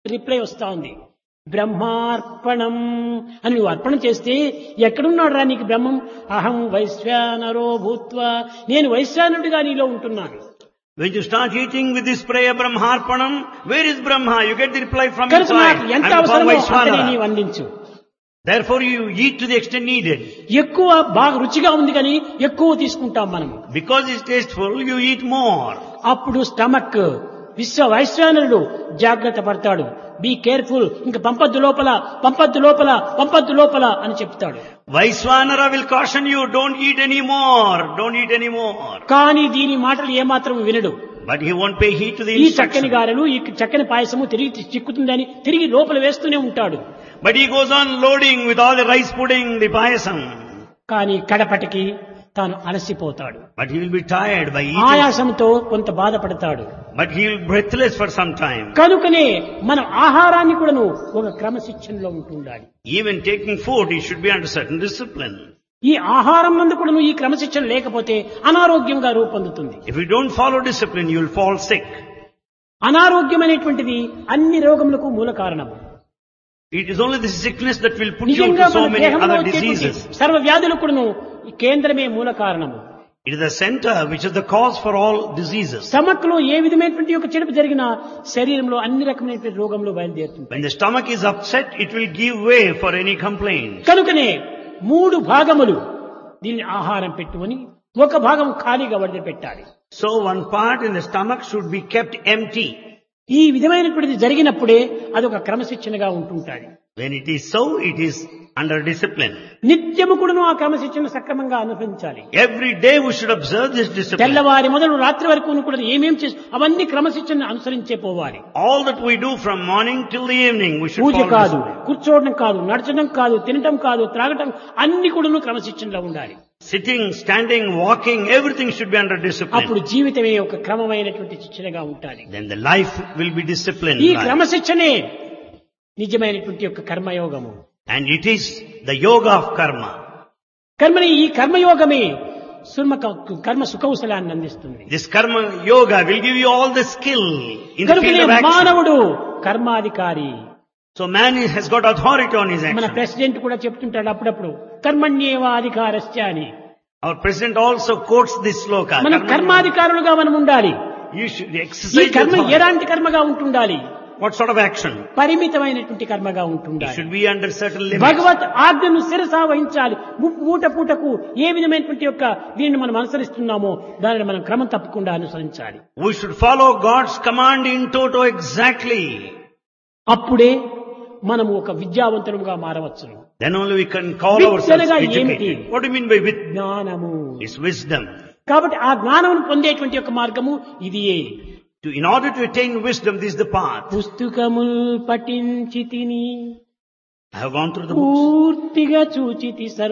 Reply వస్తా ఉంది బ్రహ్మార్పణం అని నువ్వు అర్పణ చేస్తే ఎక్కడున్నాడు రా నీకు బ్రహ్మం అహం వైశ్వానరో భూత్వా నేను వైశ్వానుడిగా నీలో ఉంటున్నాను When you start eating with this prayer Brahmarpanam, where is Brahma? You get the reply from కనుక inside. నాకు ఎంత I'm from అవసరమో అంతనే Vaishwanara. నీవు అందించు Therefore you eat to the extent needed. ఎక్కువ బాగా రుచిగా ఉంది కానీ ఎక్కువ తీసుకుంటాం మనం Because it's tasteful, you eat more. అప్పుడు స్టమక్ విశ్వ వైశ్వానరుడు జాగ్రత్త పడతాడు బీ కేర్ఫుల్ ఇంక పంపద్దు లోపల పంపద్దు లోపల పంపద్దు లోపల అని చెప్తాడు Vaishwanara will caution you, don't eat any more, don't eat any more. కానీ దీని మాటలు ఏమాత్రం వినడు But he won't pay heed to the ఈ చక్కని instruction. గారెలు ఈ చక్కని పాయసము తిరిగి చిక్కుతుందని తిరిగి లోపల వేస్తూనే ఉంటాడు But he goes on loading with all the rice pudding, the payasam. కానీ కడపటికి తాను అలసిపోతాడు But he will be tired by eating. ఆయాసంతో కొంత బాధపడతాడు But he will breathless for some time. కనుకనే మనం ఆహారాన్ని కూడాను ఒక క్రమశిక్షణలో ఉంటుండాలి Even taking food, he should be under certain discipline. ఈ ఆహారం నందు కూడాను ఈ క్రమశిక్షణ లేకపోతే అనారోగ్యంగా రూపొందుతుంది If you don't follow discipline, you will fall sick. అనారోగ్యమైనటువంటిది అన్ని రోగములకు మూల కారణము It is only the sickness that will put you నిజంగా to so మన many దేహంలో other వచ్చేటువంటి diseases. సర్వ వ్యాధులకు కూడాను ఈ కేంద్రమే మూల కారణము It is the center which is the cause for all diseases. Stomach లో ఏ విధమైనటువంటి యొక్క చెడుపు జరిగినా శరీరంలో అన్ని రకమైనటువంటి రోగములు బయలుదేరుతుంది When the stomach is upset, it will give way for any complaint. కనుకనే మూడు భాగములు దీన్ని ఆహారం పెట్టుకొని ఒక భాగం ఖాళీగా వదిలిపెట్టాలి So one part in the stomach should be kept empty. ఈ విధమైనటువంటిది జరిగినప్పుడే అదొక క్రమశిక్షణగా ఉంటుంటాది When it is so, it is under discipline. నిత్యము కూడాను ఆ క్రమశిక్షణ సక్రమంగా అనుసరించాలి Every day we should observe this discipline. తెల్లవారి మొదలు రాత్రి వరకు కూడా ఏమేం చేసి అవన్నీ క్రమశిక్షణ అనుసరించే పోవాలి All that we do from morning till the evening, we should puja follow కాదు discipline. కూర్చోవడం కాదు నడచడం కాదు తినటం కాదు త్రాగటం అన్ని కూడాను క్రమశిక్షణలో ఉండాలి Sitting, standing, walking, everything should be under discipline. అప్పుడు జీవితమే ఒక క్రమమైనటువంటి శిక్షణగా ఉండాలి Then the life will be disciplined. ఈ life. క్రమశిక్షణే నిజమైనటువంటి యొక్క కర్మయోగము And it is the yoga of karma. కర్మని ఈ కర్మయోగమే సుర్మ కర్మ సుకౌశలాన్ని అందిస్తుంది This karma yoga will give you all the skill in the కనుకనే field of action. మానవుడు కర్మాధికారి So man is- has got authority on his మన action. ప్రెసిడెంట్ కూడా చెప్తుంటాడు అప్పుడప్పుడు కర్మణ్యేవా అధికారస్య అని Our president also quotes this sloka. మనం Karma- కర్మాధికారులుగా మనం ఉండాలి You should ఈ exercise కర్మ authority. ఎలాంటి కర్మగా ఉంటుండాలి What sort of action? పరిమితమైనటువంటి కర్మగా It ఉంటుండాలి should be under certain limits. భగవత్ ఆజ్ఞను శిరసా వహించాలి ము- పూట పూటకు ఏ విధమైనటువంటి యొక్క దీనిని మనం అనుసరిస్తున్నామో దానిని మనం క్రమం తప్పకుండా అనుసరించాలి We should follow God's command in toto exactly. అప్పుడే మనము ఒక విద్యావంతులుగా మారవచ్చును Then only we can call With ourselves అనగా ఏమిటి? educated. What do you mean by with? జ్ఞానము It's wisdom. కాబట్టి ఆ జ్ఞానమును పొందేటువంటి యొక్క మార్గము ఇదియే To, in order to attain wisdom, this is the path. పుస్తకముల్ పఠించి తిని I have gone through the books. పూర్తిగా చూచితి సర్వ